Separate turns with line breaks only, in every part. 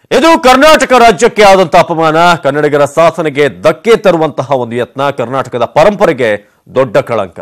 ಇದು ಕರ್ನಾಟಕ ರಾಜ್ಯಕ್ಕೆ ಆದಂತಹ ಅಪಮಾನ ಕನ್ನಡಿಗರ ಸಾಧನೆಗೆ ಧಕ್ಕೆ ತರುವಂತಹ ಒಂದು ಯತ್ನ ಕರ್ನಾಟಕದ ಪರಂಪರೆಗೆ ದೊಡ್ಡ ಕಳಂಕ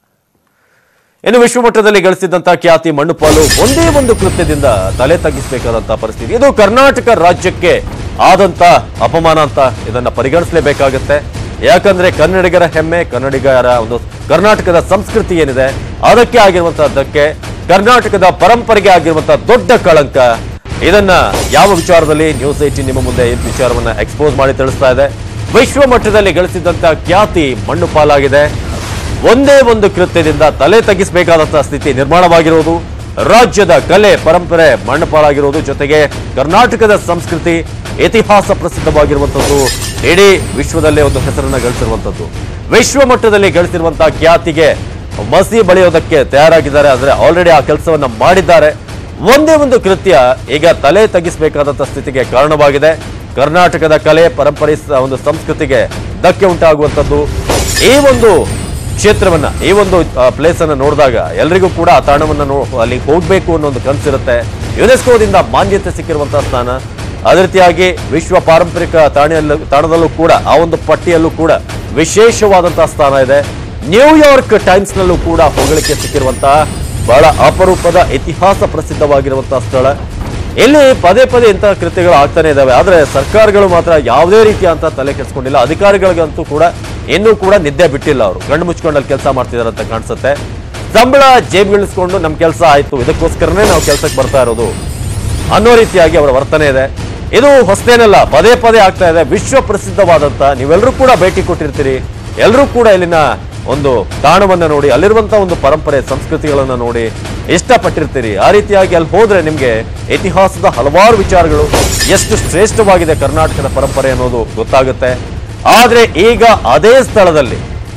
ಇನ್ನು ವಿಶ್ವಮಟ್ಟದಲ್ಲಿ ಗಳಿಸಿದಂತಹ ಖ್ಯಾತಿ ಮಣ್ಣುಪಾಲು ಒಂದೇ ಒಂದು ಕೃತ್ಯದಿಂದ ತಲೆ ತಗ್ಗಿಸಬೇಕಾದಂತಹ ಪರಿಸ್ಥಿತಿ ಇದು ಕರ್ನಾಟಕ ರಾಜ್ಯಕ್ಕೆ ಆದಂತ ಅಪಮಾನ ಅಂತ ಇದನ್ನ ಪರಿಗಣಿಸಲೇಬೇಕಾಗತ್ತೆ ಯಾಕಂದ್ರೆ ಕನ್ನಡಿಗರ ಹೆಮ್ಮೆ ಕನ್ನಡಿಗರ ಒಂದು ಕರ್ನಾಟಕದ ಸಂಸ್ಕೃತಿ ಏನಿದೆ ಅದಕ್ಕೆ ಆಗಿರುವಂತಹ ಧಕ್ಕೆ ಕರ್ನಾಟಕದ ಪರಂಪರೆಗೆ ಆಗಿರುವಂತಹ ದೊಡ್ಡ ಕಳಂಕ ಇದನ್ನ ಯಾವ ವಿಚಾರದಲ್ಲಿ ನ್ಯೂಸ್ ಏಟೀನ್ ನಿಮ್ಮ ಮುಂದೆ ಈ ವಿಚಾರವನ್ನ ಎಕ್ಸ್ಪೋಸ್ ಮಾಡಿ ತಿಳಿಸ್ತಾ ಇದೆ ವಿಶ್ವ ಮಟ್ಟದಲ್ಲಿ ಗಳಿಸಿದಂತಹ ಖ್ಯಾತಿ ಮಣ್ಣು ಪಾಲಾಗಿದೆ ಒಂದೇ ಒಂದು ಕೃತ್ಯದಿಂದ ತಲೆ ತಗ್ಗಿಸಬೇಕಾದಂತಹ ಸ್ಥಿತಿ ನಿರ್ಮಾಣವಾಗಿರುವುದು ರಾಜ್ಯದ ಕಲೆ ಪರಂಪರೆ ಮಣ್ಣು ಪಾಲಾಗಿರುವುದು ಜೊತೆಗೆ ಕರ್ನಾಟಕದ ಸಂಸ್ಕೃತಿ ಇತಿಹಾಸ ಪ್ರಸಿದ್ಧವಾಗಿರುವಂಥದ್ದು ಇಡೀ ವಿಶ್ವದಲ್ಲೇ ಒಂದು ಹೆಸರನ್ನ ಗಳಿಸಿರುವಂಥದ್ದು ವಿಶ್ವ ಮಟ್ಟದಲ್ಲಿ ಗಳಿಸಿರುವಂತಹ ಖ್ಯಾತಿಗೆ ಮಸಿ ಬಳಿಯೋದಕ್ಕೆ ತಯಾರಾಗಿದ್ದಾರೆ ಅಂದ್ರೆ ಆಲ್ರೆಡಿ ಆ ಕೆಲಸವನ್ನ ಮಾಡಿದ್ದಾರೆ ಒಂದೇ ಒಂದು ಕೃತ್ಯ ಈಗ ತಲೆ ತಗ್ಗಿಸಬೇಕಾದಂತ ಸ್ಥಿತಿಗೆ ಕಾರಣವಾಗಿದೆ ಕರ್ನಾಟಕದ ಕಲೆ ಪರಂಪರೆ ಸ- ಒಂದು ಸಂಸ್ಕೃತಿಗೆ ಧಕ್ಕೆ ಉಂಟಾಗುವಂಥದ್ದು ಈ ಒಂದು ಕ್ಷೇತ್ರವನ್ನ ಈ ಒಂದು ಪ್ಲೇಸ್ ಅನ್ನ ನೋಡಿದಾಗ ಎಲ್ರಿಗೂ ಕೂಡ ಆ ತಾಣವನ್ನ ನೋ ಅಲ್ಲಿ ಹೋಗ್ಬೇಕು ಅನ್ನೋ ಒಂದು ಕನಸಿರುತ್ತೆ ಯುನೆಸ್ಕೋದಿಂದ ಮಾನ್ಯತೆ ಸಿಕ್ಕಿರುವಂತಹ ಸ್ಥಾನ ಅದೇ ರೀತಿಯಾಗಿ ವಿಶ್ವ ಪಾರಂಪರಿಕ ತಾಣೆಯಲ್ಲೂ ತಾಣದಲ್ಲೂ ಕೂಡ ಆ ಒಂದು ಪಟ್ಟಿಯಲ್ಲೂ ಕೂಡ ವಿಶೇಷವಾದಂತಹ ಸ್ಥಾನ ಇದೆ ನ್ಯೂಯಾರ್ಕ್ ಟೈಮ್ಸ್ ನಲ್ಲೂ ಕೂಡ ಹೊಗಳಿಕೆ ಸಿಕ್ಕಿರುವಂತಹ ಬಹಳ ಅಪರೂಪದ ಇತಿಹಾಸ ಪ್ರಸಿದ್ಧವಾಗಿರುವಂತಹ ಸ್ಥಳ ಇಲ್ಲಿ ಪದೇ ಪದೇ ಇಂತಹ ಕೃತ್ಯಗಳು ಆಗ್ತಾನೆ ಇದಾವೆ ಆದ್ರೆ ಸರ್ಕಾರಗಳು ಮಾತ್ರ ಯಾವುದೇ ರೀತಿಯಂತ ತಲೆ ಕೆಡಿಸ್ಕೊಂಡಿಲ್ಲ ಅಧಿಕಾರಿಗಳಿಗಂತೂ ಕೂಡ ಇನ್ನೂ ಕೂಡ ನಿದ್ದೆ ಬಿಟ್ಟಿಲ್ಲ ಅವರು ಕಣ್ಣು ಮುಚ್ಕೊಂಡಲ್ಲಿ ಕೆಲಸ ಮಾಡ್ತಿದಾರೆ ಅಂತ ಕಾಣಿಸುತ್ತೆ ಸಂಬಳ ಜೇಬಿಗಿಳಿಸ್ಕೊಂಡು ನಮ್ ಕೆಲಸ ಆಯ್ತು ಇದಕ್ಕೋಸ್ಕರನೇ ನಾವು ಕೆಲಸಕ್ಕೆ ಬರ್ತಾ ಇರೋದು ಅನ್ನೋ ರೀತಿಯಾಗಿ ಅವರ ವರ್ತನೆ ಇದೆ ಇದು ಹೊಸತೇನಲ್ಲ ಪದೇ ಪದೇ ಆಗ್ತಾ ಇದೆ ವಿಶ್ವ ಪ್ರಸಿದ್ಧವಾದಂತ ನೀವೆಲ್ಲರೂ ಕೂಡ ಭೇಟಿ ಕೊಟ್ಟಿರ್ತೀರಿ ಎಲ್ಲರೂ ಕೂಡ ಇಲ್ಲಿನ ಒಂದು ತಾಣವನ್ನ ನೋಡಿ ಅಲ್ಲಿರುವಂತಹ ಒಂದು ಪರಂಪರೆ ಸಂಸ್ಕೃತಿಗಳನ್ನ ನೋಡಿ ಇಷ್ಟಪಟ್ಟಿರ್ತೀರಿ ಆ ರೀತಿಯಾಗಿ ಅಲ್ಲಿ ಹೋದ್ರೆ ನಿಮ್ಗೆ ಇತಿಹಾಸದ ಹಲವಾರು ವಿಚಾರಗಳು ಎಷ್ಟು ಶ್ರೇಷ್ಠವಾಗಿದೆ ಕರ್ನಾಟಕದ ಪರಂಪರೆ ಅನ್ನೋದು ಗೊತ್ತಾಗುತ್ತೆ ಆದ್ರೆ ಈಗ ಅದೇ ಸ್ಥಳದಲ್ಲಿ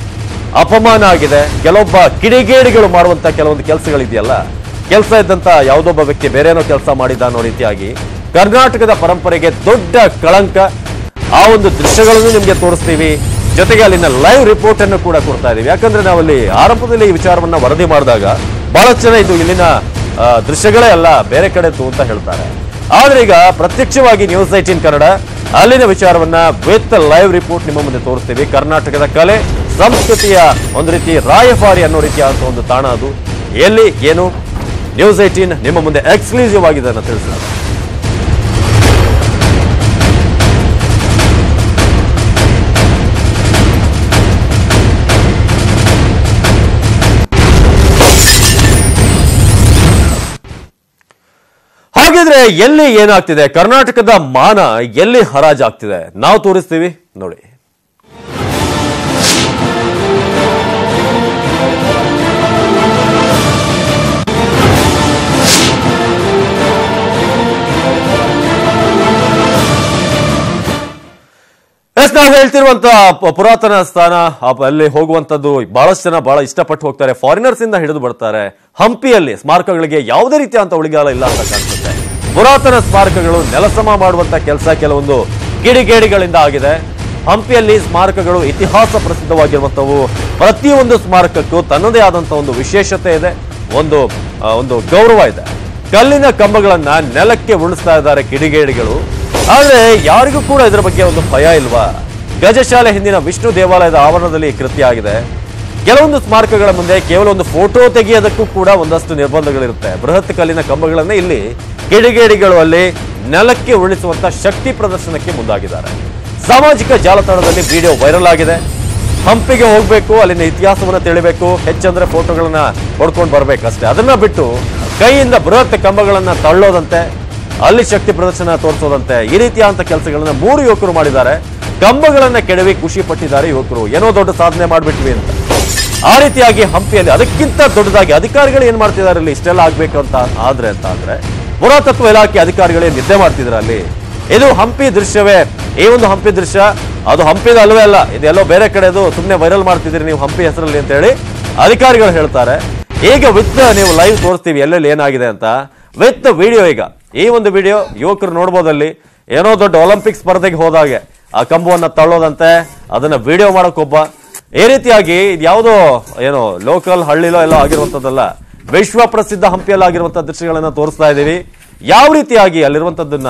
ಅಪಮಾನ ಆಗಿದೆ ಕೆಲವೊಬ್ಬ ಕಿಡಿಗೇಡಿಗಳು ಮಾಡುವಂತ ಕೆಲವೊಂದು ಕೆಲಸಗಳಿದೆಯಲ್ಲ ಕೆಲಸ ಇದ್ದಂತ ಯಾವುದೊಬ್ಬ ವ್ಯಕ್ತಿ ಬೇರೇನೋ ಕೆಲಸ ಮಾಡಿದ ಅನ್ನೋ ರೀತಿಯಾಗಿ ಕರ್ನಾಟಕದ ಪರಂಪರೆಗೆ ದೊಡ್ಡ ಕಳಂಕ ಆ ಒಂದು ದೃಶ್ಯಗಳನ್ನು ನಿಮ್ಗೆ ತೋರಿಸ್ತೀವಿ ಜೊತೆಗೆ ಅಲ್ಲಿನ ಲೈವ್ ರಿಪೋರ್ಟ್ ಅನ್ನು ಕೂಡ ಕೊಡ್ತಾ ಇದೀವಿ ಯಾಕಂದ್ರೆ ನಾವಲ್ಲಿ ಆರಂಭದಲ್ಲಿ ಈ ವಿಚಾರವನ್ನ ವರದಿ ಮಾಡಿದಾಗ ಬಹಳಷ್ಟು ಜನ ಇದು ಇಲ್ಲಿನ ಆ, ದೃಶ್ಯಗಳೇ ಅಲ್ಲ ಬೇರೆ ಕಡೆದು ಅಂತ ಹೇಳ್ತಾರೆ ಆದ್ರೆ ಈಗ ಪ್ರತ್ಯಕ್ಷವಾಗಿ ನ್ಯೂಸ್ ಏಟೀನ್ ಕನ್ನಡ ಅಲ್ಲಿನ ವಿಚಾರವನ್ನ ವಿತ್ ಲೈವ್ ರಿಪೋರ್ಟ್ ನಿಮ್ಮ ಮುಂದೆ ತೋರಿಸ್ತೀವಿ ಕರ್ನಾಟಕದ ಕಲೆ ಸಂಸ್ಕೃತಿಯ ಒಂದು ರೀತಿ ರಾಯಭಾರಿ ಅನ್ನೋ ರೀತಿಯ ಒಂದು ತಾಣ ಅದು ಎಲ್ಲಿ ಏನು ನ್ಯೂಸ್ ಏಟೀನ್ ನಿಮ್ಮ ಮುಂದೆ ಎಕ್ಸ್ಕ್ಲೂಸಿವ್ ಆಗಿದೆ ಅನ್ನೋ ತಿಳಿಸಿದ್ದಾರೆ ಹಾಗಿದ್ರೆ ಎಲ್ಲಿ ಏನಾಗ್ತಿದೆ ಕರ್ನಾಟಕದ ಮಾನ ಎಲ್ಲಿ ಹರಾಜಾಗ್ತಿದೆ ನಾವು ತೋರಿಸ್ತೀವಿ ನೋಡಿ ಎಸ್ ನಾವು ಹೇಳ್ತಿರುವಂತ ಪ- ಪುರಾತನ ಸ್ಥಾನ ಆ ಪ- ಅಲ್ಲಿ ಹೋಗುವಂತದ್ದು ಬಹಳಷ್ಟು ಜನ ಬಹಳ ಇಷ್ಟಪಟ್ಟು ಹೋಗ್ತಾರೆ ಫಾರಿನರ್ಸ್ ಇಂದ ಹಿಡಿದು ಬರ್ತಾರೆ ಹಂಪಿಯಲ್ಲಿ ಸ್ಮಾರಕಗಳಿಗೆ ಯಾವುದೇ ರೀತಿಯಂತ ಉಳಿಗಾಲ ಇಲ್ಲ ಅಂತ ಕಾಣಿಸುತ್ತೆ ಪುರಾತನ ಸ್ಮಾರಕಗಳು ನೆಲಸಮ ಮಾಡುವಂತ ಕೆಲಸ ಕೆಲವೊಂದು ಕಿಡಿಗೇಡಿಗಳಿಂದ ಆಗಿದೆ ಹಂಪಿಯಲ್ಲಿ ಸ್ಮಾರಕಗಳು ಇತಿಹಾಸ ಪ್ರಸಿದ್ಧವಾಗಿರುವಂತವು ಪ್ರತಿಯೊಂದು ಸ್ಮಾರಕಕ್ಕೂ ತನ್ನದೇ ಆದಂತ ಒಂದು ವಿಶೇಷತೆ ಇದೆ ಒಂದು ಆ, ಒಂದು ಗೌರವ ಇದೆ ಕಲ್ಲಿನ ಕಂಬಗಳನ್ನ ನೆಲಕ್ಕೆ ಉಳಿಸ್ತಾ ಇದ್ದಾರೆ ಕಿಡಿಗೇಡಿಗಳು ಆದ್ರೆ ಯಾರಿಗೂ ಕೂಡ ಇದರ ಬಗ್ಗೆ ಒಂದು ಭಯ ಇಲ್ವಾ ಗಜಶಾಲೆ ಹಿಂದಿನ ವಿಷ್ಣು ದೇವಾಲಯದ ಆವರಣದಲ್ಲಿ ಈ ಕೃತ್ಯ ಆಗಿದೆ ಕೆಲವೊಂದು ಸ್ಮಾರಕಗಳ ಮುಂದೆ ಕೇವಲ ಒಂದು ಫೋಟೋ ತೆಗೆಯೋದಕ್ಕೂ ಕೂಡ ಒಂದಷ್ಟು ನಿರ್ಬಂಧಗಳಿರುತ್ತೆ ಬೃಹತ್ ಕಲ್ಲಿನ ಕಂಬಗಳನ್ನ ಇಲ್ಲಿ ಕಿಡಿಗೇಡಿಗಳು ಅಲ್ಲಿ ನೆಲಕ್ಕೆ ಉಳಿಸುವಂತ ಶಕ್ತಿ ಪ್ರದರ್ಶನಕ್ಕೆ ಮುಂದಾಗಿದ್ದಾರೆ ಸಾಮಾಜಿಕ ಜಾಲತಾಣದಲ್ಲಿ ವಿಡಿಯೋ ವೈರಲ್ ಆಗಿದೆ ಹಂಪಿಗೆ ಹೋಗ್ಬೇಕು ಅಲ್ಲಿನ ಇತಿಹಾಸವನ್ನ ತಿಳಿಬೇಕು ಹೆಚ್ಚಂದ್ರೆ ಫೋಟೋಗಳನ್ನ ಹೊಡ್ಕೊಂಡು ಬರ್ಬೇಕಷ್ಟೇ ಅದನ್ನ ಬಿಟ್ಟು ಕೈಯಿಂದ ಬೃಹತ್ ಕಂಬಗಳನ್ನ ತಳ್ಳೋದಂತೆ ಅಲ್ಲಿ ಶಕ್ತಿ ಪ್ರದರ್ಶನ ತೋರಿಸೋದಂತೆ ಈ ರೀತಿಯಾದಂತ ಕೆಲಸಗಳನ್ನ ಮೂರು ಯುವಕರು ಮಾಡಿದ್ದಾರೆ ಕಂಬಗಳನ್ನ ಕೆಡವಿ ಖುಷಿ ಪಟ್ಟಿದ್ದಾರೆ ಯುವಕರು ಏನೋ ದೊಡ್ಡ ಸಾಧನೆ ಮಾಡ್ಬಿಟ್ವಿ ಅಂತ ಆ ರೀತಿಯಾಗಿ ಹಂಪಿಯಲ್ಲಿ ಅದಕ್ಕಿಂತ ದೊಡ್ಡದಾಗಿ ಅಧಿಕಾರಿಗಳು ಏನ್ ಮಾಡ್ತಿದ್ದಾರೆ ಇಲ್ಲಿ ಇಷ್ಟೆಲ್ಲ ಆಗ್ಬೇಕು ಅಂತ ಆದ್ರೆ ಅಂತ ಅಂದ್ರೆ ಪುರಾತತ್ವ ಇಲಾಖೆ ಅಧಿಕಾರಿಗಳೇ ನಿದ್ದೆ ಮಾಡ್ತಿದ್ರು ಅಲ್ಲಿ ಇದು ಹಂಪಿ ದೃಶ್ಯವೇ ಈ ಒಂದು ಹಂಪಿ ದೃಶ್ಯ ಅದು ಹಂಪಿದ ಅಲ್ವೇ ಅಲ್ಲ ಇದೆಲ್ಲೋ ಬೇರೆ ಕಡೆದು ಸುಮ್ಮನೆ ವೈರಲ್ ಮಾಡ್ತಿದ್ದೀರಿ ನೀವು ಹಂಪಿ ಹೆಸರಲ್ಲಿ ಅಂತ ಹೇಳಿ ಅಧಿಕಾರಿಗಳು ಹೇಳ್ತಾರೆ ಈಗ ವಿತ್ ನೀವು ಲೈವ್ ತೋರಿಸ್ತೀವಿ ಎಲ್ಲೆಲ್ಲಿ ಏನಾಗಿದೆ ಅಂತ ವಿತ್ ವಿಡಿಯೋ ಈಗ ಈ ಒಂದು ವಿಡಿಯೋ ಯುವಕರು ನೋಡ್ಬೋದಲ್ಲಿ ಏನೋ ದೊಡ್ಡ ಒಲಿಂಪಿಕ್ ಸ್ಪರ್ಧೆಗೆ ಹೋದಾಗೆ ಆ ಕಂಬವನ್ನ ತಳ್ಳೋದಂತೆ ಅದನ್ನ ವಿಡಿಯೋ ಮಾಡೋಕ್ಕೊಬ್ಬ ಈ ರೀತಿಯಾಗಿ ಇದ್ಯಾವುದೋ ಏನೋ ಲೋಕಲ್ ಹಳ್ಳಿಲೋ ಎಲ್ಲೋ ಆಗಿರುವಂತದ್ದಲ್ಲ ವಿಶ್ವ ಪ್ರಸಿದ್ಧ ಹಂಪಿಯಲ್ಲಾಗಿರುವಂತಹ ದೃಶ್ಯಗಳನ್ನ ತೋರಿಸ್ತಾ ಇದ್ದೀವಿ ಯಾವ ರೀತಿಯಾಗಿ ಅಲ್ಲಿರುವಂತದ್ದನ್ನ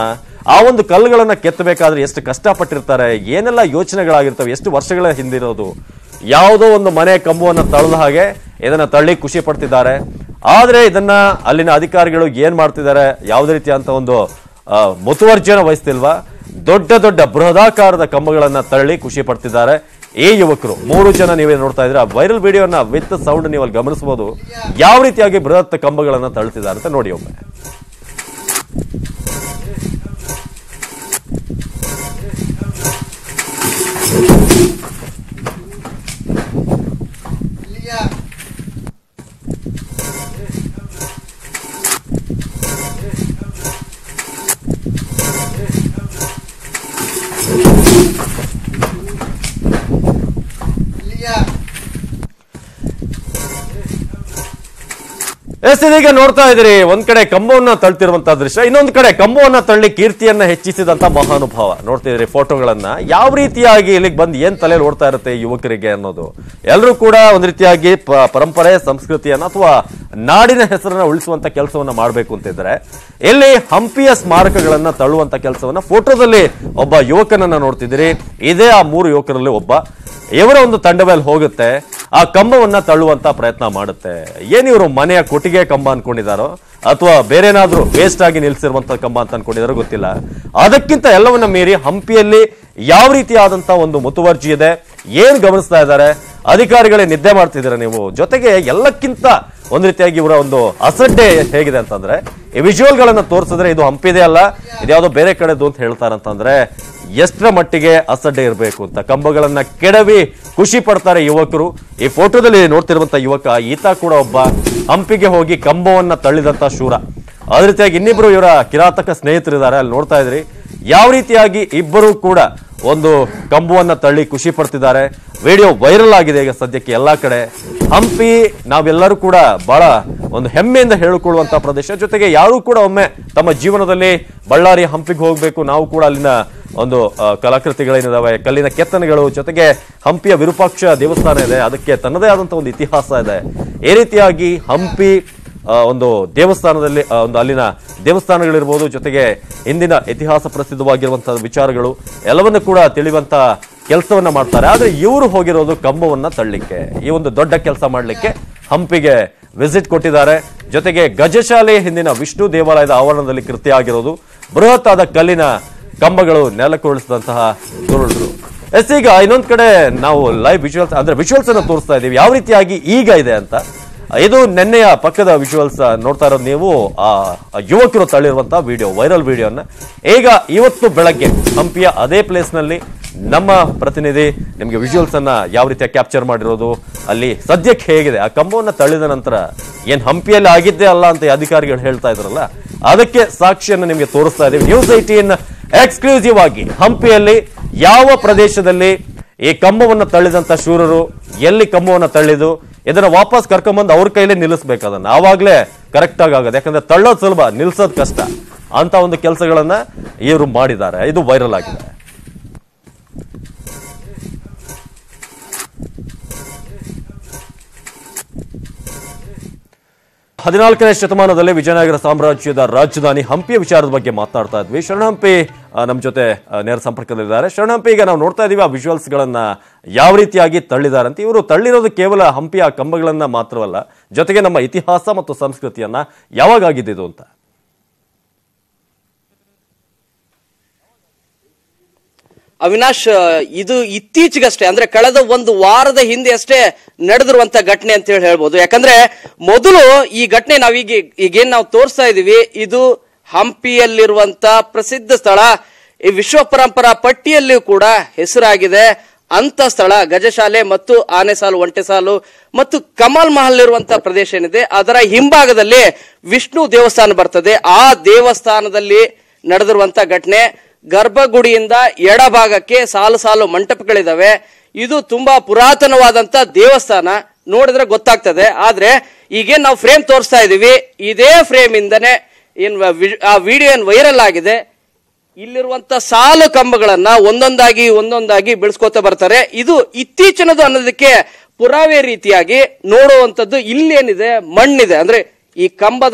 ಆ ಒಂದು ಕಲ್ಲುಗಳನ್ನ ಕೆತ್ತಬೇಕಾದ್ರೆ ಎಷ್ಟು ಕಷ್ಟಪಟ್ಟಿರ್ತಾರೆ ಏನೆಲ್ಲ ಯೋಚನೆಗಳಾಗಿರ್ತವೆ ಎಷ್ಟು ವರ್ಷಗಳ ಹಿಂದಿರೋದು ಯಾವುದೋ ಒಂದು ಮನೆ ಕಂಬವನ್ನ ತಳ್ಳದ ಹಾಗೆ ಇದನ್ನ ತಳ್ಳಿ ಖುಷಿ ಪಡ್ತಿದ್ದಾರೆ ಆದ್ರೆ ಇದನ್ನ ಅಲ್ಲಿನ ಅಧಿಕಾರಿಗಳು ಏನ್ ಮಾಡ್ತಿದ್ದಾರೆ ಯಾವುದೇ ರೀತಿಯಂತ ಒಂದು ಆ, ಮುತುವರ್ಜಿಯನ್ನ ವಹಿಸ್ತಿಲ್ವಾ ದೊಡ್ಡ ದೊಡ್ಡ ಬೃಹದಾಕಾರದ ಕಂಬಗಳನ್ನ ತಳ್ಳಿ ಖುಷಿ ಪಡ್ತಿದ್ದಾರೆ ಈ ಯುವಕರು ಮೂರು ಜನ ನೀವೇ ನೋಡ್ತಾ ಇದ್ರೆ ವೈರಲ್ ವಿಡಿಯೋನ ವಿತ್ ಸೌಂಡ್ ನೀವು ಅಲ್ಲಿ ಗಮನಿಸಬಹುದು ಯಾವ ರೀತಿಯಾಗಿ ಬೃಹತ್ ಕಂಬಗಳನ್ನ ತಳ್ತಿದ್ದಾರೆ ಅಂತ ನೋಡಿ ಒಮ್ಮೆ ಎಸ್ ಇದೀಗ ನೋಡ್ತಾ ಇದ್ದೀರಿ ಒಂದ್ ಕಡೆ ಕಂಬವನ್ನ ತಳ್ತಿರುವಂತಹ ದೃಶ್ಯ ಇನ್ನೊಂದ್ ಕಡೆ ಕಂಬವನ್ನ ತಳ್ಳಿ ಕೀರ್ತಿಯನ್ನ ಹೆಚ್ಚಿಸಿದಂತ ಮಹಾನುಭಾವ ನೋಡ್ತಿದ್ರಿ ಫೋಟೋಗಳನ್ನ ಯಾವ ರೀತಿಯಾಗಿ ಇಲ್ಲಿಗೆ ಬಂದು ಏನ್ ತಲೆಯಲ್ಲಿ ಓಡ್ತಾ ಇರುತ್ತೆ ಈ ಯುವಕರಿಗೆ ಅನ್ನೋದು ಎಲ್ಲರೂ ಕೂಡ ಒಂದ್ ರೀತಿಯಾಗಿ ಪ- ಪರಂಪರೆ ಸಂಸ್ಕೃತಿಯನ್ನ ಅಥವಾ ನಾಡಿನ ಹೆಸರನ್ನ ಉಳಿಸುವಂತ ಕೆಲಸವನ್ನ ಮಾಡಬೇಕು ಅಂತಿದ್ರೆ ಇಲ್ಲಿ ಹಂಪಿಯ ಸ್ಮಾರಕಗಳನ್ನ ತಳ್ಳುವಂತ ಕೆಲಸವನ್ನ ಫೋಟೋದಲ್ಲಿ ಒಬ್ಬ ಯುವಕನನ್ನ ನೋಡ್ತಿದ್ದೀರಿ ಇದೇ ಆ ಮೂರು ಯುವಕರಲ್ಲಿ ಒಬ್ಬ ಇವರ ಒಂದು ತಂಡವೇ ಅಲ್ಲಿ ಹೋಗುತ್ತೆ ಆ ಕಂಬವನ್ನ ತಳ್ಳುವಂತ ಪ್ರಯತ್ನ ಮಾಡುತ್ತೆ ಏನ್ ಇವರು ಮನೆಯ ಕೊಟ್ಟಿಗೆ ಕಂಬ ಅನ್ಕೊಂಡಿದಾರೋ ಅಥವಾ ಬೇರೆ ಏನಾದ್ರೂ ವೇಸ್ಟ್ ಆಗಿ ನಿಲ್ಸಿರುವಂತ ಕಂಬ ಅಂತ ಅನ್ಕೊಂಡಿದಾರೋ ಗೊತ್ತಿಲ್ಲ ಅದಕ್ಕಿಂತ ಎಲ್ಲವನ್ನ ಮೀರಿ ಹಂಪಿಯಲ್ಲಿ ಯಾವ ರೀತಿಯಾದಂತ ಒಂದು ಮುತುವರ್ಜಿ ಇದೆ ಏನ್ ಗಮನಿಸ್ತಾ ಇದ್ದಾರೆ ಅಧಿಕಾರಿಗಳೇ ನಿದ್ದೆ ಮಾಡ್ತಿದ್ದೀರಾ ನೀವು ಜೊತೆಗೆ ಎಲ್ಲಕ್ಕಿಂತ ಒಂದ್ ರೀತಿಯಾಗಿ ಇವರ ಒಂದು ಅಸಡ್ಡೆ ಹೇಗಿದೆ ಅಂತಂದ್ರೆ ಈ ವಿಜುವಲ್ ಗಳನ್ನ ತೋರಿಸಿದ್ರೆ ಇದು ಹಂಪಿದೆ ಅಲ್ಲ ಇದ್ಯಾವುದೋ ಬೇರೆ ಕಡೆದು ಅಂತ ಹೇಳ್ತಾರಂತಂದ್ರೆ ಎಷ್ಟರ ಮಟ್ಟಿಗೆ ಅಸಡ್ಡೆ ಇರಬೇಕು ಅಂತ ಕಂಬಗಳನ್ನ ಕೆಡವಿ ಖುಷಿ ಪಡ್ತಾರೆ ಯುವಕರು ಈ ಫೋಟೋದಲ್ಲಿ ನೋಡ್ತಿರುವಂತ ಯುವಕ ಈತ ಕೂಡ ಒಬ್ಬ ಹಂಪಿಗೆ ಹೋಗಿ ಕಂಬವನ್ನ ತಳ್ಳಿದಂತ ಶೂರ ಅದೇ ರೀತಿಯಾಗಿ ಇನ್ನಿಬ್ರು ಇವರ ಕಿರಾತಕ ಸ್ನೇಹಿತರಿದ್ದಾರೆ ಅಲ್ಲಿ ನೋಡ್ತಾ ಇದ್ರಿ ಯಾವ ರೀತಿಯಾಗಿ ಇಬ್ಬರು ಕೂಡ ಒಂದು ಕಂಬವನ್ನ ತಳ್ಳಿ ಖುಷಿ ಪಡ್ತಿದ್ದಾರೆ ವಿಡಿಯೋ ವೈರಲ್ ಆಗಿದೆ ಈಗ ಸದ್ಯಕ್ಕೆ ಎಲ್ಲಾ ಕಡೆ ಹಂಪಿ ನಾವೆಲ್ಲರೂ ಕೂಡ ಬಹಳ ಒಂದು ಹೆಮ್ಮೆಯಿಂದ ಹೇಳಿಕೊಳ್ಳುವಂತ ಪ್ರದೇಶ ಜೊತೆಗೆ ಯಾರು ಕೂಡ ಒಮ್ಮೆ ತಮ್ಮ ಜೀವನದಲ್ಲಿ ಬಳ್ಳಾರಿ ಹಂಪಿಗೆ ಹೋಗ್ಬೇಕು ನಾವು ಕೂಡ ಅಲ್ಲಿನ ಒಂದು ಆ, ಕಲಾಕೃತಿಗಳೇನಿದಾವೆ ಕಲ್ಲಿನ ಕೆತ್ತನೆಗಳು ಜೊತೆಗೆ ಹಂಪಿಯ ವಿರೂಪಾಕ್ಷ ದೇವಸ್ಥಾನ ಇದೆ ಅದಕ್ಕೆ ತನ್ನದೇ ಆದಂತ ಒಂದು ಇತಿಹಾಸ ಇದೆ ಈ ರೀತಿಯಾಗಿ ಹಂಪಿ ಆ, ಒಂದು ದೇವಸ್ಥಾನದಲ್ಲಿ ಆ, ಒಂದು ಅಲ್ಲಿನ ದೇವಸ್ಥಾನಗಳಿರ್ಬೋದು ಜೊತೆಗೆ ಹಿಂದಿನ ಇತಿಹಾಸ ಪ್ರಸಿದ್ಧವಾಗಿರುವಂತಹ ವಿಚಾರಗಳು ಎಲ್ಲವನ್ನು ಕೂಡ ತಿಳಿಯುವಂತ ಕೆಲಸವನ್ನ ಮಾಡ್ತಾರೆ ಆದ್ರೆ ಇವರು ಹೋಗಿರೋದು ಕಂಬವನ್ನ ತಳ್ಳಿಕ್ಕೆ ಈ ಒಂದು ದೊಡ್ಡ ಕೆಲಸ ಮಾಡ್ಲಿಕ್ಕೆ ಹಂಪಿಗೆ ವಿಸಿಟ್ ಕೊಟ್ಟಿದ್ದಾರೆ ಜೊತೆಗೆ ಗಜಶಾಲೆ ಹಿಂದಿನ ವಿಷ್ಣು ದೇವಾಲಯದ ಆವರಣದಲ್ಲಿ ಕೃತ್ಯ ಆಗಿರೋದು ಬೃಹತ್ ಆದ ಕಲ್ಲಿನ ಕಂಬಗಳು ನೆಲಕ್ಕುರುಳಿಸಿದಂತಹ ದುರುಳರು ಎಸ್ ಈಗ ಇನ್ನೊಂದ್ ಕಡೆ ನಾವು ಲೈವ್ ವಿಜುವಲ್ಸ್ ಅಂದ್ರೆ ವಿಜುವಲ್ಸ್ ಅನ್ನ ತೋರಿಸ್ತಾ ಇದೀವಿ ಯಾವ ರೀತಿಯಾಗಿ ಈಗ ಇದೆ ಅಂತ ಇದು ನಿನ್ನೆಯ ಪಕ್ಕದ ವಿಜುವಲ್ಸ್ ನೋಡ್ತಾ ಇರೋದು ನೀವು ಆ ಆ ಯುವಕರು ತಳ್ಳಿರುವಂತಹ ವಿಡಿಯೋ ವೈರಲ್ ವಿಡಿಯೋನ ಈಗ ಇವತ್ತು ಬೆಳಗ್ಗೆ ಹಂಪಿಯ ಅದೇ ಪ್ಲೇಸ್ ನಲ್ಲಿ ನಮ್ಮ ಪ್ರತಿನಿಧಿ ನಿಮ್ಗೆ ವಿಜುವಲ್ಸ್ ಅನ್ನ ಯಾವ ರೀತಿಯ ಕ್ಯಾಪ್ಚರ್ ಮಾಡಿರೋದು ಅಲ್ಲಿ ಸದ್ಯಕ್ಕೆ ಹೇಗಿದೆ ಆ ಕಂಬವನ್ನ ತಳ್ಳಿದ ನಂತರ ಏನ್ ಹಂಪಿಯಲ್ಲಿ ಆಗಿದ್ದೇ ಅಲ್ಲ ಅಂತ ಈ ಅಧಿಕಾರಿಗಳು ಹೇಳ್ತಾ ಇದ್ರಲ್ಲ ಅದಕ್ಕೆ ಸಾಕ್ಷಿಯನ್ನು ನಿಮ್ಗೆ ತೋರಿಸ್ತಾ ಇದೀವಿ ನ್ಯೂಸ್ ಏಟೀನ್ ಎಕ್ಸ್ಕ್ಲೂಸಿವ್ ಆಗಿ ಹಂಪಿಯಲ್ಲಿ ಯಾವ ಪ್ರದೇಶದಲ್ಲಿ ಈ ಕಂಬವನ್ನ ತಳ್ಳಿದಂತ ಶೂರರು ಎಲ್ಲಿ ಕಂಬವನ್ನ ತಳ್ಳಿದು ಇದನ್ನ ವಾಪಸ್ ಕರ್ಕೊಂಬಂದು ಅವ್ರ ಕೈಲೇ ನಿಲ್ಲಿಸ್ಬೇಕು ಅದನ್ನ ಆವಾಗ್ಲೇ ಕರೆಕ್ಟ್ ಆಗಿ ಆಗೋದು ಯಾಕಂದ್ರೆ ತಳ್ಳೋದು ಸುಲಭ ನಿಲ್ಸೋದು ಕಷ್ಟ ಅಂತ ಒಂದು ಕೆಲಸಗಳನ್ನ ಇವರು ಮಾಡಿದ್ದಾರೆ ಇದು ವೈರಲ್ ಆಗಿದೆ ಹದಿನಾಲ್ಕನೇ ಶತಮಾನದಲ್ಲಿ ವಿಜಯನಗರ ಸಾಮ್ರಾಜ್ಯದ ರಾಜಧಾನಿ ಹಂಪಿಯ ವಿಚಾರದ ಬಗ್ಗೆ ಮಾತನಾಡ್ತಾ ಇದ್ವಿ ಶರಣಹಂಪಿ ಆ, ನಮ್ಮ ಜೊತೆ ಆ, ನೇರ ಸಂಪರ್ಕದಲ್ಲಿದ್ದಾರೆ ಶರಣಹಂಪಿ ಈಗ ನಾವು ನೋಡ್ತಾ ಇದೀವಿ ಆ ವಿಜುವಲ್ಸ್ ಗಳನ್ನ ಯಾವ ರೀತಿಯಾಗಿ ತಳ್ಳಿದ್ದಾರೆ ಅಂತ ಇವರು ತಳ್ಳಿರೋದು ಕೇವಲ ಹಂಪಿಯ ಕಂಬಗಳನ್ನ ಮಾತ್ರವಲ್ಲ ಜೊತೆಗೆ ನಮ್ಮ ಇತಿಹಾಸ ಮತ್ತು ಸಂಸ್ಕೃತಿಯನ್ನ ಯಾವಾಗ ಆಗಿದ್ದಿದು ಅಂತ
ಅವಿನಾಶ್ ಇದು ಇತ್ತೀಚೆಗಷ್ಟೇ ಅಂದ್ರೆ ಕಳೆದ ಒಂದು ವಾರದ ಹಿಂದೆ ಅಷ್ಟೇ ನಡೆದಿರುವಂತ ಘಟನೆ ಅಂತ ಹೇಳಿ ಹೇಳ್ಬೋದು ಯಾಕಂದ್ರೆ ಮೊದಲು ಈ ಘಟನೆ ನಾವೀಗ ಈಗೇನ್ ನಾವು ತೋರಿಸ್ತಾ ಇದೀವಿ ಇದು ಹಂಪಿಯಲ್ಲಿರುವಂತ ಪ್ರಸಿದ್ಧ ಸ್ಥಳ ಈ ವಿಶ್ವ ಪರಂಪರಾ ಪಟ್ಟಿಯಲ್ಲಿಯೂ ಕೂಡ ಹೆಸರಾಗಿದೆ ಅಂತ ಸ್ಥಳ ಗಜಶಾಲೆ ಮತ್ತು ಆನೆ ಸಾಲು ಒಂಟೆ ಸಾಲು ಮತ್ತು ಕಮಲ್ ಮಹಲ್ ಇರುವಂತ ಪ್ರದೇಶ ಏನಿದೆ ಅದರ ಹಿಂಭಾಗದಲ್ಲಿ ವಿಷ್ಣು ದೇವಸ್ಥಾನ ಬರ್ತದೆ ಆ ದೇವಸ್ಥಾನದಲ್ಲಿ ನಡೆದಿರುವಂತ ಘಟನೆ ಗರ್ಭಗುಡಿಯಿಂದ ಎಡಭಾಗಕ್ಕೆ ಸಾಲು ಸಾಲು ಮಂಟಪಗಳಿದಾವೆ ಇದು ತುಂಬಾ ಪುರಾತನವಾದಂತ ದೇವಸ್ಥಾನ ನೋಡಿದ್ರೆ ಗೊತ್ತಾಗ್ತದೆ ಆದ್ರೆ ಈಗೇನ್ ನಾವು ಫ್ರೇಮ್ ತೋರಿಸ್ತಾ ಇದೀವಿ ಇದೇ ಫ್ರೇಮ್ ಇಂದನೇ ಏನ್ ವಿ- ಆ ವಿಡಿಯೋ ಏನ್ ವೈರಲ್ ಆಗಿದೆ ಇಲ್ಲಿರುವಂತ ಸಾಲು ಕಂಬಗಳನ್ನ ಒಂದೊಂದಾಗಿ ಒಂದೊಂದಾಗಿ ಬೆಳೆಸ್ಕೋತಾ ಬರ್ತಾರೆ ಇದು ಇತ್ತೀಚಿನದು ಅನ್ನೋದಕ್ಕೆ ಪುರಾವೆ ರೀತಿಯಾಗಿ ನೋಡುವಂತದ್ದು ಇಲ್ಲೇನಿದೆ ಮಣ್ಣಿದೆ ಅಂದ್ರೆ ಈ ಕಂಬದ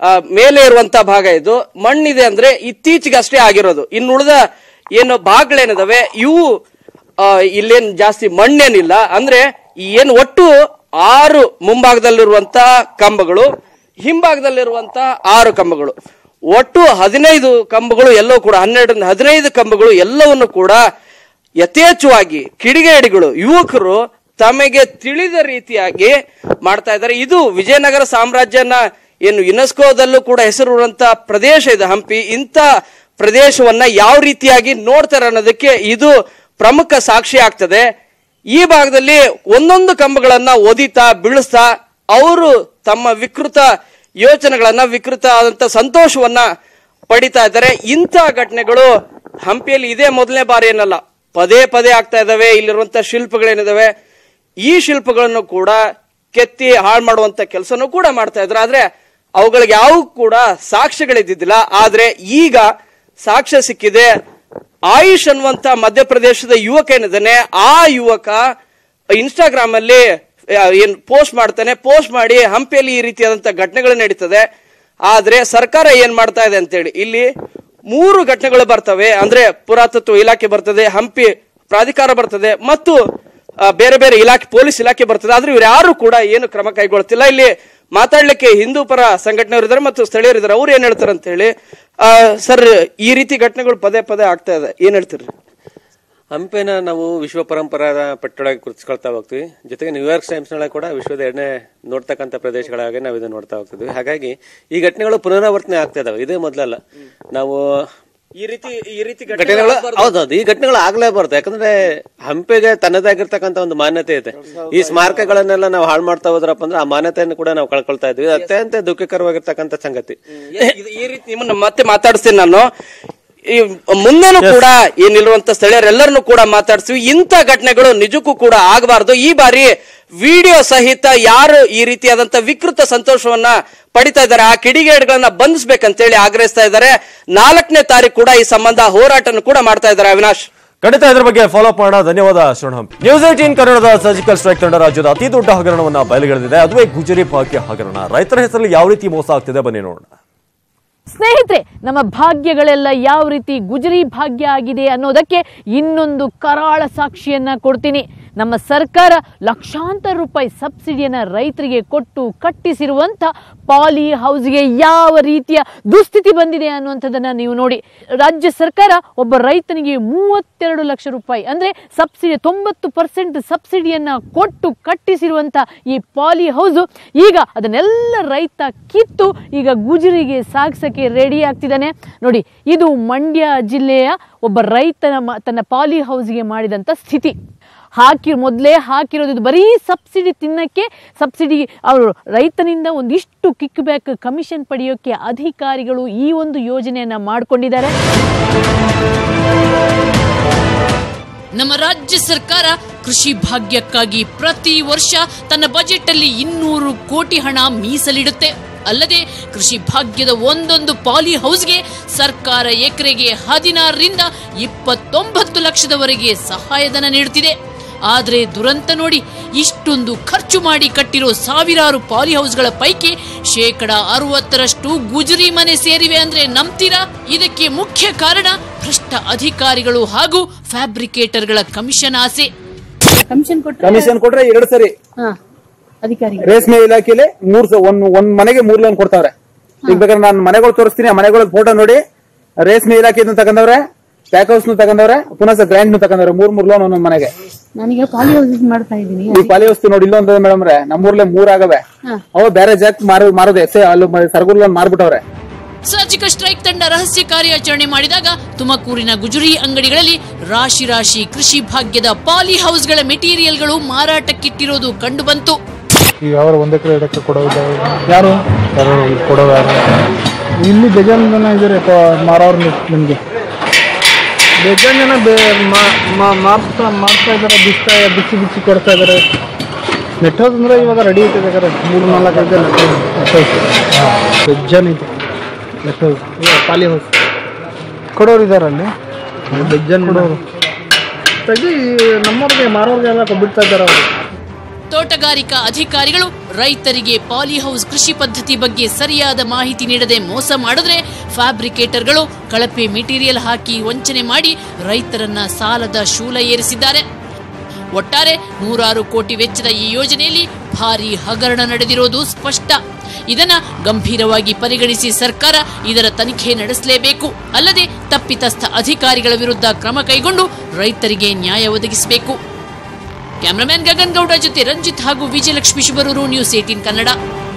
ಆ, ಮೇಲೆ ಇರುವಂತ ಭಾಗ ಇದು ಮಣ್ಣಿದೆ ಅಂದ್ರೆ ಇತ್ತೀಚೆಗೆ ಅಷ್ಟೇ ಆಗಿರೋದು ಇನ್ನುಳಿದ ಏನು ಭಾಗಗಳೇನಿದಾವೆ ಇವು ಆ, ಇಲ್ಲೇನ್ ಜಾಸ್ತಿ ಮಣ್ಣೇನಿಲ್ಲ ಅಂದ್ರೆ ಈ ಏನು ಒಟ್ಟು ಆರು ಮುಂಭಾಗದಲ್ಲಿರುವಂತ ಕಂಬಗಳು ಹಿಂಭಾಗದಲ್ಲಿರುವಂತ ಆರು ಕಂಬಗಳು ಒಟ್ಟು ಹದಿನೈದು ಕಂಬಗಳು ಎಲ್ಲವೂ ಕೂಡ ಹನ್ನೆರಡರಿಂದ ಹದಿನೈದು ಕಂಬಗಳು ಎಲ್ಲವನ್ನು ಕೂಡ ಯಥೇಚ್ಛವಾಗಿ ಕಿಡಿಗೇಡಿಗಳು ಯುವಕರು ತಮಗೆ ತಿಳಿದ ರೀತಿಯಾಗಿ ಮಾಡ್ತಾ ಇದ್ದಾರೆ ಇದು ವಿಜಯನಗರ ಸಾಮ್ರಾಜ್ಯನ ಏನು ಯುನೆಸ್ಕೋದಲ್ಲೂ ಕೂಡ ಹೆಸರುವಂತ ಪ್ರದೇಶ ಇದೆ ಹಂಪಿ ಇಂಥ ಪ್ರದೇಶವನ್ನ ಯಾವ ರೀತಿಯಾಗಿ ನೋಡ್ತಾರೆ ಅನ್ನೋದಕ್ಕೆ ಇದು ಪ್ರಮುಖ ಸಾಕ್ಷಿ ಆಗ್ತದೆ ಈ ಭಾಗದಲ್ಲಿ ಒಂದೊಂದು ಕಂಬಗಳನ್ನ ಒದಿತಾ ಬೀಳಿಸ್ತಾ ಅವರು ತಮ್ಮ ವಿಕೃತ ಯೋಚನೆಗಳನ್ನ ವಿಕೃತ ಆದಂತ ಸಂತೋಷವನ್ನ ಪಡಿತಾ ಇದ್ದಾರೆ ಇಂಥ ಘಟನೆಗಳು ಹಂಪಿಯಲ್ಲಿ ಇದೇ ಮೊದಲನೇ ಬಾರಿ ಏನಲ್ಲ ಪದೇ ಪದೇ ಆಗ್ತಾ ಇದಾವೆ ಇಲ್ಲಿರುವಂತ ಶಿಲ್ಪಗಳೇನಿದಾವೆ ಈ ಶಿಲ್ಪಗಳನ್ನು ಕೂಡ ಕೆತ್ತಿ ಹಾಳು ಮಾಡುವಂತ ಕೆಲಸನೂ ಕೂಡ ಮಾಡ್ತಾ ಇದ್ರು ಆದ್ರೆ ಅವುಗಳಿಗೆ ಯಾವ ಕೂಡ ಸಾಕ್ಷ್ಯಗಳಿದ್ದಿದ್ದಿಲ್ಲ ಆದ್ರೆ ಈಗ ಸಾಕ್ಷ್ಯ ಸಿಕ್ಕಿದೆ ಆಯುಷ್ ಅನ್ನುವಂತ ಮಧ್ಯಪ್ರದೇಶದ ಯುವಕ ಏನಿದ್ದಾನೆ ಆ ಯುವಕ ಇನ್ಸ್ಟಾಗ್ರಾಮ್ ಅಲ್ಲಿ ಆ, ಏನ್ ಪೋಸ್ಟ್ ಮಾಡ್ತಾನೆ ಪೋಸ್ಟ್ ಮಾಡಿ ಹಂಪಿಯಲ್ಲಿ ಈ ರೀತಿಯಾದಂತ ಘಟನೆಗಳು ನಡೀತದೆ ಆದ್ರೆ ಸರ್ಕಾರ ಏನ್ ಮಾಡ್ತಾ ಇದೆ ಅಂತೇಳಿ ಇಲ್ಲಿ ಮೂರು ಘಟನೆಗಳು ಬರ್ತವೆ ಅಂದ್ರೆ ಪುರಾತತ್ವ ಇಲಾಖೆ ಬರ್ತದೆ ಹಂಪಿ ಪ್ರಾಧಿಕಾರ ಬರ್ತದೆ ಮತ್ತು ಆ, ಬೇರೆ ಬೇರೆ ಇಲಾಖೆ ಪೊಲೀಸ್ ಇಲಾಖೆ ಬರ್ತದೆ ಆದ್ರೆ ಇವ್ರು ಯಾರು ಕೂಡ ಏನು ಕ್ರಮ ಕೈಗೊಳ್ತಿಲ್ಲ ಇಲ್ಲಿ ಮಾತಾಡ್ಲಿಕ್ಕೆ ಹಿಂದೂ ಪರ ಸಂಘಟನೆಯವರು ಇದ್ದಾರೆ ಮತ್ತು ಸ್ಥಳೀಯರು ಇದ್ದಾರೆ ಅವ್ರು ಏನ್ ಹೇಳ್ತಾರೆ ಅಂತ ಹೇಳಿ ಸರ್ ಈ ರೀತಿ ಘಟನೆಗಳು ಪದೇ ಪದೇ ಆಗ್ತಾ ಇದೆ ಏನ್ ಹೇಳ್ತೀರಿ
ಹಂಪೆನ ನಾವು ವಿಶ್ವ ಪರಂಪರಾ ಪಟ್ಟೊಳಗೆ ಗುರುತಿಸ್ಕೊಳ್ತಾ ಹೋಗ್ತೀವಿ ಜೊತೆಗೆ ನ್ಯೂಯಾರ್ಕ್ ಟೈಮ್ಸ್ ನೊಳಗೆ ಕೂಡ ವಿಶ್ವದ ಎರಡನೇ ನೋಡ್ತಕ್ಕಂಥ ಪ್ರದೇಶಗಳಾಗಿ ನಾವು ಇದನ್ನ ನೋಡ್ತಾ ಹೋಗ್ತಿದ್ವಿ ಹಾಗಾಗಿ ಈ ಘಟನೆಗಳು ಪುನರಾವರ್ತನೆ ಆಗ್ತಾ ಇದಾವೆ ಇದೇ ಮೊದಲಲ್ಲ ನಾವು
ಈ ರೀತಿ ಈ ರೀತಿ
ಘಟನೆಗಳು ಹೌದೌದು ಈ ಘಟನೆಗಳು ಆಗ್ಲೇಬಾರ್ದು ಯಾಕಂದ್ರೆ ಹಂಪೆಗೆ ತನ್ನದಾಗಿರ್ತಕ್ಕಂಥ ಒಂದು ಮಾನ್ಯತೆ ಇದೆ ಈ ಸ್ಮಾರಕಗಳನ್ನೆಲ್ಲ ನಾವು ಹಾಳು ಮಾಡ್ತಾ ಹೋದ್ರಪ್ಪ ಅಂದ್ರೆ ಆ ಮಾನ್ಯತೆಯನ್ನು ಕೂಡ ನಾವು ಕಳ್ಕೊಳ್ತಾ ಇದ್ವಿ ಇದು ಅತ್ಯಂತ ದುಃಖಕರವಾಗಿರ್ತಕ್ಕಂಥ ಸಂಗತಿ
ಇದು- ಈ ರೀತಿ ನಿಮ್ಮನ್ನ ಮತ್ತೆ ಮಾತಾಡಿಸ್ತೀನಿ ನಾನು ಈ ಮುಂದೆನೂ ಕೂಡ ಏನಿರುವಂತ ಸ್ಥಳೀಯರೆಲ್ಲರನ್ನು ಕೂಡ ಮಾತಾಡ್ತೀವಿ ಇಂಥ ಘಟನೆಗಳು ನಿಜಕ್ಕೂ ಕೂಡ ಆಗಬಾರ್ದು ಈ ಬಾರಿ ವಿಡಿಯೋ ಸಹಿತ ಯಾರು ಈ ರೀತಿಯಾದಂತ ವಿಕೃತ ಸಂತೋಷವನ್ನ ಪಡಿತಾ ಇದ್ದಾರೆ ಆ ಕಿಡಿಗೇಡುಗಳನ್ನ ಬಂಧಿಸ್ಬೇಕಂತೇಳಿ ಆಗ್ರಹಿಸ್ತಾ ಇದ್ದಾರೆ ನಾಲ್ಕನೇ ತಾರೀಕು ಕೂಡ ಈ ಸಂಬಂಧ ಹೋರಾಟನ ಕೂಡ ಮಾಡ್ತಾ ಇದ್ದಾರೆ ಅವಿನಾಶ್
ಖಂಡಿತ ಇದ್ರ ಬಗ್ಗೆ ಫಾಲೋ ಮಾಡೋಣ ಧನ್ಯವಾದ ಶರಣ ಹಂಪಿ ನ್ಯೂಸ್ ಏಟೀನ್ ಕನ್ನಡದ ಸರ್ಜಿಕಲ್ ಸ್ಟ್ರೈಕ್ ತಂಡ ರಾಜ್ಯದ ಅತಿ ದೊಡ್ಡ ಹಗರಣವನ್ನ ಬಯಲುಗೆಳೆದಿದೆ ಅದುವೇ ಗುಜರಿ ಭಾಗ್ಯ ಹಗರಣ ರೈತರ ಹೆಸರಲ್ಲಿ ಯಾವ ರೀತಿ ಮೋಸ ಆಗ್ತಿದೆ ಬನ್ನಿ ನೋಡೋಣ
ಸ್ನೇಹಿತರೆ ನಮ್ಮ ಭಾಗ್ಯಗಳೆಲ್ಲ ಯಾವ ರೀತಿ ಗುಜರಿ ಭಾಗ್ಯ ಆಗಿದೆ ಅನ್ನೋದಕ್ಕೆ ಇನ್ನೊಂದು ಕರಾಳ ಸಾಕ್ಷಿಯನ್ನ ಕೊಡ್ತೀನಿ ನಮ್ಮ ಸರ್ಕಾರ ಲಕ್ಷಾಂತರ ರೂಪಾಯಿ ಸಬ್ಸಿಡಿಯನ್ನ ರೈತರಿಗೆ ಕೊಟ್ಟು ಕಟ್ಟಿಸಿರುವಂತ ಪಾಲಿ ಹೌಸ್ಗೆ ಯಾವ ರೀತಿಯ ದುಸ್ಥಿತಿ ಬಂದಿದೆ ಅನ್ನುವಂಥದ್ದನ್ನ ನೀವು ನೋಡಿ ರಾಜ್ಯ ಸರ್ಕಾರ ಒಬ್ಬ ರೈತನಿಗೆ ಮೂವತ್ತೆರಡು ಲಕ್ಷ ರೂಪಾಯಿ ಅಂದ್ರೆ ಸಬ್ಸಿಡಿ ತೊಂಬತ್ತು ಪರ್ಸೆಂಟ್ ಸಬ್ಸಿಡಿಯನ್ನ ಕೊಟ್ಟು ಕಟ್ಟಿಸಿರುವಂತ ಈ ಪಾಲಿ ಹೌಸು ಈಗ ಅದನ್ನೆಲ್ಲ ರೈತ ಕಿತ್ತು ಈಗ ಗುಜರಿಗೆ ಸಾಗಿಸಕ್ಕೆ ರೆಡಿ ಆಗ್ತಿದ್ದಾನೆ ನೋಡಿ ಇದು ಮಂಡ್ಯ ಜಿಲ್ಲೆಯ ಒಬ್ಬ ರೈತನ ಮ- ತನ್ನ ಪಾಲಿ ಹೌಸ್ಗೆ ಮಾಡಿದಂಥ ಸ್ಥಿತಿ ಹಾಕಿ ಮೊದಲೇ ಹಾಕಿರೋದು ಇದು ಬರೀ ಸಬ್ಸಿಡಿ ತಿನ್ನಕ್ಕೆ ಸಬ್ಸಿಡಿ ಅವರು ರೈತನಿಂದ ಒಂದಿಷ್ಟು ಕಿಕ್ ಬ್ಯಾಕ್ ಕಮಿಷನ್ ಪಡೆಯೋಕ್ಕೆ ಅಧಿಕಾರಿಗಳು ಈ ಒಂದು ಯೋಜನೆಯನ್ನ ಮಾಡಿಕೊಂಡಿದ್ದಾರೆ ನಮ್ಮ ರಾಜ್ಯ ಸರ್ಕಾರ ಕೃಷಿ ಭಾಗ್ಯಕ್ಕಾಗಿ ಪ್ರತಿ ವರ್ಷ ತನ್ನ ಬಜೆಟ್ ಅಲ್ಲಿ ಇನ್ನೂರು ಕೋಟಿ ಹಣ ಮೀಸಲಿಡುತ್ತೆ ಅಲ್ಲದೆ ಕೃಷಿ ಭಾಗ್ಯದ ಒಂದೊಂದು ಪಾಲಿ ಹೌಸ್ಗೆ ಸರ್ಕಾರ ಎಕರೆಗೆ ಹದಿನಾರರಿಂದ ಇಪ್ಪತ್ತೊಂಬತ್ತು ಲಕ್ಷದವರೆಗೆ ಸಹಾಯಧನ ನೀಡುತ್ತಿದೆ ಆದ್ರೆ ದುರಂತ ನೋಡಿ ಇಷ್ಟೊಂದು ಖರ್ಚು ಮಾಡಿ ಕಟ್ಟಿರೋ ಸಾವಿರಾರು ಪಾಲಿ ಹೌಸ್ಗಳ ಪೈಕಿ ಶೇಕಡ ಅರವತ್ತರಷ್ಟು ಗುಜರಿ ಮನೆ ಸೇರಿವೆ ಅಂದ್ರೆ ನಂಬ್ತೀರಾ ಇದಕ್ಕೆ ಮುಖ್ಯ ಕಾರಣ ಭ್ರಷ್ಟ ಅಧಿಕಾರಿಗಳು ಹಾಗೂ ಫ್ಯಾಬ್ರಿಕೇಟರ್ಗಳ ಕಮಿಷನ್ ಆಸೆ
ಕಮಿಷನ್ ಕೊಟ್ರೆ
ಕಮಿಷನ್ ಕೊಟ್ರೆ ಎರಡು ಸರಿ
ಹಾ ಅಧಿಕಾರಿ
ರೇಷ್ಮೆ ಇಲಾಖೆಲಿ ಮೂರ್ ಸ- ಒಂದ್ ಒಂದ್ ಮನೆಗೆ ಮೂರ್ ಲೋನ್ ಕೊಡ್ತಾವ್ರೆ ಈಗ ಬೇಕಾದ್ರೆ ನಾನು ಮನೆಗಳು ತೋರಿಸ್ತೀನಿ ಆ ಮನೆಗಳ ಫೋಟೋ ನೋಡಿ ರೇಷ್ಮೆ ಇಲಾಖೆಯನ್ನು ತಗೊಂಡವ್ರೆ ಪ್ಯಾಕ್ ಹೌಸ್ ನು ತಗೊಂಡವ್ರೆ ಪುನಃ ಗ್ರ್ಯಾಂಡ್ ನು ತಗೊಂಡವ್ರೆ ಮೂರ್ ಮೂರ್ ಲೋನ್ ಒಂದೊಂದ್ ಮನೆಗೆ
ನಾನೀಗ ಪಾಲಿ ಹೌಸ್ ಮಾಡ್ತಾ ಇದ್ದೀನಿ
ಈ ಪಾಲಿ ವಸ್ತು ನೋಡಿ ಇಲ್ಲೊಂದು ಮೇಡಮ್ ರೇ ನಮ್ಮೂರ್ಲೆ ಮೂರ್ ಆಗವೆ ಅವ ಬೇರೆ ಜಾಕ್ ಮಾರು ಮಾರೋದೆ ಎಸೆ ಅಲ್ಲಿ ಸರ್ಗುರ್ ಲೋನ್ ಮಾರ್ಬಿಟ್ಟವ್ರೆ
ಸರ್ಜಿಕಲ್ ಸ್ಟ್ರೈಕ್ ತಂಡ ರಹಸ್ಯ ಕಾರ್ಯಾಚರಣೆ ಮಾಡಿದಾಗ ತುಮಕೂರಿನ ಗುಜರಿ ಅಂಗಡಿಗಳಲ್ಲಿ ರಾಶಿ ರಾಶಿ ಕೃಷಿ ಭಾಗ್ಯದ ಪಾಲಿ ಹೌಸ್ಗಳ ಮೆಟೀರಿಯಲ್ಗಳು ಮಾರಾಟಕ್ಕಿಟ್ಟಿರೋದು ಕಂಡುಬಂತು
ಈಗ ಅವರು ಒಂದ್ ಎಕರೆ ಎರಡು ಎಕರೆ ಕೊಡೋದು ಯಾರು ಯಾರು ಕೊಡೋದು ಯಾರು ಇಲ್ಲಿ ಬೇಜಾನ್ ಜನ ಇದ್ದಾರೆ ಮಾರೋರು ನಿಮಗೆ ಬೇಜಾನ್ ಜನ ಬೇ ಮಾ- ಮಾ- ಮಾರ್ತಾ ಮಾಡ್ತಾ ಇದ್ದಾರೆ ಬಿಸ್ತಾ ಬಿಚ್ಚಿ ಬಿಚ್ಚಿ ಕೊಡ್ತಾ ಇದ್ದಾರೆ ನೆಟ್ ಹೌಸ್ ಅಂದ್ರೆ ಇವಾಗ ರೆಡಿ ಐತೆ ಬೇಕಾದ್ರೆ ಮೂರು ನಾಲ್ಕು ಐತೆ ನೆಟ್ ಹೌಸ್ ಬೆಜ್ಜನ್ ಐತೆ ನೆಟ್ ಹೌಸ್ ಪಾಲಿ ಹೌಸ್ ಕೊಡೋರು ಇದ್ದಾರೆ ಅಲ್ಲಿ ಬೆಜ್ಜನ್ ಕೊಡೋರು ತೆಗಿ ನಮ್ಮವ್ರಿಗೆ ಮಾರೋರಿಗೆಲ್ಲ ಕೊಟ್ಬಿಡ್ತಾ ಇದ್ದಾರೆ ಅವರು
ತೋಟಗಾರಿಕಾ ಅಧಿಕಾರಿಗಳು ರೈತರಿಗೆ ಪಾಲಿಹೌಸ್ ಕೃಷಿ ಪದ್ಧತಿ ಬಗ್ಗೆ ಸರಿಯಾದ ಮಾಹಿತಿ ನೀಡದೆ ಮೋಸ ಮಾಡಿದ್ರೆ ಫ್ಯಾಬ್ರಿಕೇಟರ್ಗಳು ಕಳಪೆ ಮೆಟೀರಿಯಲ್ ಹಾಕಿ ವಂಚನೆ ಮಾಡಿ ರೈತರನ್ನ ಸಾಲದ ಶೂಲ ಏರಿಸಿದ್ದಾರೆ ಒಟ್ಟಾರೆ ನೂರಾರು ಕೋಟಿ ವೆಚ್ಚದ ಈ ಯೋಜನೆಯಲ್ಲಿ ಭಾರಿ ಹಗರಣ ನಡೆದಿರೋದು ಸ್ಪಷ್ಟ ಇದನ್ನ ಗಂಭೀರವಾಗಿ ಪರಿಗಣಿಸಿ ಸರ್ಕಾರ ಇದರ ತನಿಖೆ ನಡೆಸಲೇಬೇಕು ಅಲ್ಲದೆ ತಪ್ಪಿತಸ್ಥ ಅಧಿಕಾರಿಗಳ ವಿರುದ್ಧ ಕ್ರಮ ಕೈಗೊಂಡು ರೈತರಿಗೆ ನ್ಯಾಯ ಒದಗಿಸಬೇಕು ಕ್ಯಾಮರಾಮ್ಯಾನ್ ಗಗನ್ ಗೌಡ ಜೊತೆ ರಂಜಿತ್ ಹಾಗೂ ವಿಜಯಲಕ್ಷ್ಮಿ ಶಿವರೂರು ನ್ಯೂಸ್ ಏಟೀನ್ ಕನ್ನಡ